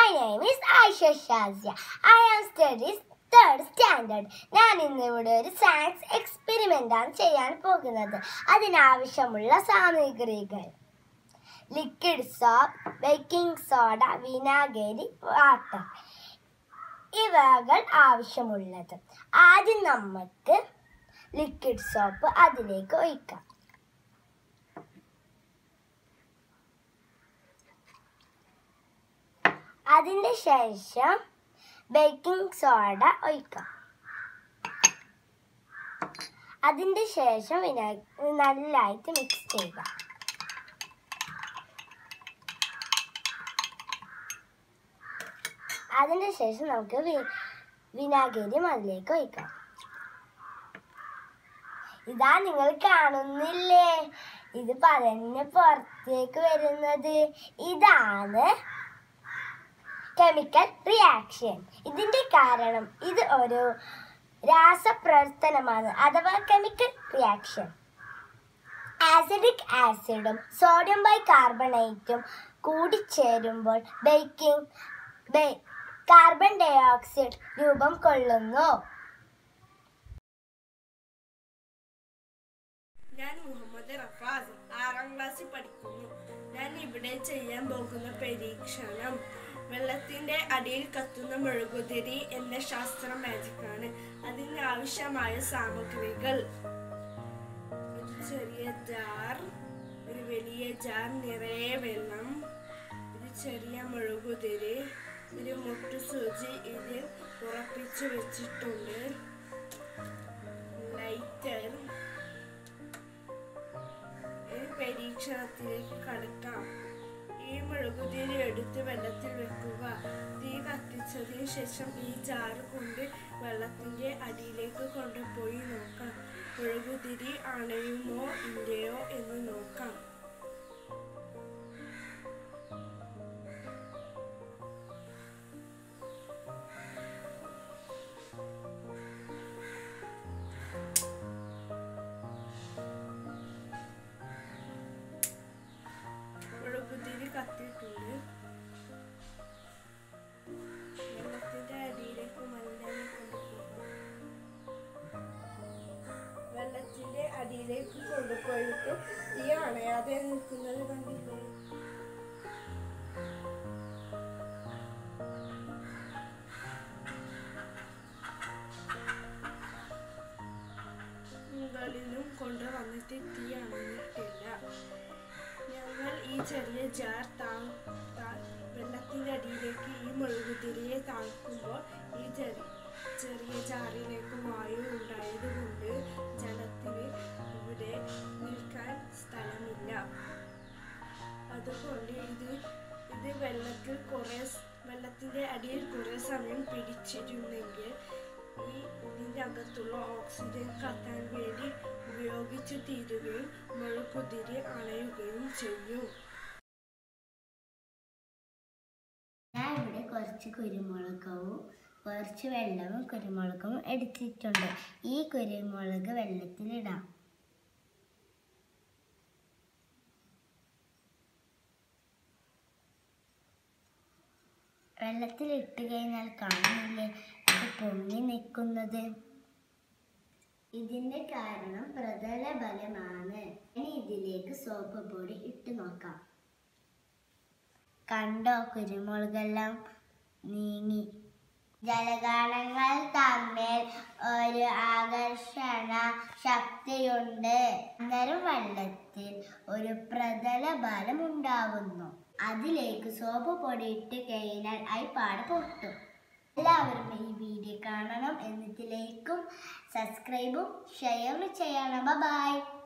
name is Aisha Shazia. I am studying third standard ഞാൻ ഇന്ന് ഇവിടെ ഒരു സയൻസ് എക്സ്പെരിമെൻ്റ് ആണ് ചെയ്യാൻ പോകുന്നത് അതിനാവശ്യമുള്ള സാമഗ്രികൾ ലിക്വിഡ് സോപ്പ് ബേക്കിംഗ് സോഡ വിനാഗിരി വാട്ടർ ഇവകൾ ആവശ്യമുള്ളത് ആദ്യം നമുക്ക് ലിക്വിഡ് സോപ്പ് അതിലേക്ക് ഒഴിക്കാം അതിൻ്റെ ശേഷം ബേക്കിംഗ് സോഡ ഒഴിക്കാം അതിൻ്റെ ശേഷം വിനാ നല്ലതായിട്ട് മിക്സ് ചെയ്യുക അതിൻ്റെ ശേഷം നമുക്ക് വി വിനാഗിരി അതിലേക്ക് ഒഴിക്കാം ഇതാ നിങ്ങൾ കാണുന്നില്ലേ ഇത് പറഞ്ഞ് പുറത്തേക്ക് വരുന്നത് ഇതാണ് കെമിക്കൽ റിയാക്ഷൻ ഇതിന്റെ കാരണം ഇത് ഒരു രാസപ്രവർത്തനമാണ് അഥവാ കെമിക്കൽ റിയാക്ഷൻ ആസിഡിക് ആസിഡും സോഡിയം ബൈ കാർബണേറ്റും കൂടിച്ചേരുമ്പോൾ ബേക്കിംഗ് കാർബൺ ഡൈ ഓക്സൈഡ് രൂപം കൊള്ളുന്നു ഞാൻ മുഹമ്മദ് റഫാസ് ആറാം ക്ലാസ്സിൽ പഠിക്കുന്നു ഞാൻ ഇവിടെ ചെയ്യാൻ പോകുന്ന പരീക്ഷണം വെള്ളത്തിന്റെ അടിയിൽ കത്തുന്ന മെഴുകുതിരി എന്ന ശാസ്ത്ര മാജിക്കാണ് അതിന് ആവശ്യമായ സാമഗ്രികൾ ഒരു ചെറിയ ജാർ ഒരു വലിയ ജാർ നിറയെ വെള്ളം ഒരു ചെറിയ മെഴുകുതിരി ഒരു മുട്ടുസൂചി ഇതിൽ ഉറപ്പിച്ചു വെച്ചിട്ടുണ്ട് ലൈറ്റർ ഈ പരീക്ഷണത്തിലേക്ക് കടക്കാം ഈ മെഴുകുതിരി എടുത്ത് വെള്ളത്തിൽ വെക്കുക തീ കത്തിച്ചതിന് ശേഷം ഈ ജാറ് കൊണ്ട് വെള്ളത്തിന്റെ അടിയിലേക്ക് കൊണ്ടുപോയി നോക്കാം മെഴുകുതിരി അണയുമോ ഇല്ലയോ എന്ന് നോക്കാം മെഴുകുതിരി കത്തിയിട്ടുണ്ട് വെള്ളത്തിന്റെ അടിയിലേക്ക് മലിനായി കൊണ്ടുപോകും വെള്ളത്തിന്റെ അടിയിലേക്ക് കൊണ്ടുപോയിട്ട് തീ അണയാതെ നിൽക്കുന്നത് കണ്ടില്ലേ മുകളിലും കൊണ്ടുവന്നിട്ട് തീ അണഞ്ഞിട്ടില്ല ഞങ്ങൾ ഈ ചെറിയ ജാർ താ താ- വെള്ളത്തിന്റെ അടിയിലേക്ക് ഈ മെഴുകുതിരിയെ താഴ്ത്തുമ്പോൾ ഈ ചെറിയ ചെറിയ ജാറിലേക്ക് വായു ഉണ്ടായതുകൊണ്ട് ജലത്തിന് ഇവിടെ നിൽക്കാൻ സ്ഥലമില്ല അതുകൊണ്ട് ഇത് ഇത് വെള്ളത്തിൽ കുറെ സ്- വെള്ളത്തിന്റെ അടിയിൽ കുറെ സമയം പിടിച്ചിരുന്നെങ്കിൽ ഈ ഇതിൻ്റെ അകത്തുള്ള ഓക്സിജൻ കത്താൻ വേണ്ടി ഉപയോഗിച്ചു തീരുകയും മെഴുകുതിരി അണയുകയും ചെയ്യും ഞാൻ ഇവിടെ കുറച്ച് കുരുമുളകവും കുറച്ച് വെള്ളവും കുരുമുളകും എടുത്തിട്ടുണ്ട് ഈ കുരുമുളക് വെള്ളത്തിലിടാം വെള്ളത്തിൽ ഇട്ട് കഴിഞ്ഞാൽ കാണുന്നില്ലേ ഇത് പൊങ്ങി നിൽക്കുന്നത് ഇതിന്റെ കാരണം പ്രതല ബലമാണ് ഇനി ഇതിലേക്ക് സോപ്പ് പൊടി ഇട്ട് നോക്കാം കണ്ടോ കുരുമുളകെല്ലാം നീങ്ങി ജലഗാനങ്ങൾ തമ്മിൽ ഒരു ആകർഷണ ശക്തിയുണ്ട് അന്നേരം വെള്ളത്തിൽ ഒരു പ്രതല ബലം ഉണ്ടാവുന്നു അതിലേക്ക് സോപ്പ് പൊടി ഇട്ട് കഴിഞ്ഞാൽ അയപ്പാട് പൊട്ടും എല്ലാവരും ഈ വീഡിയോ കാണണം എന്നിട്ട് ലൈക്കും സബ്സ്ക്രൈബും ഷെയറും ചെയ്യണം ബൈ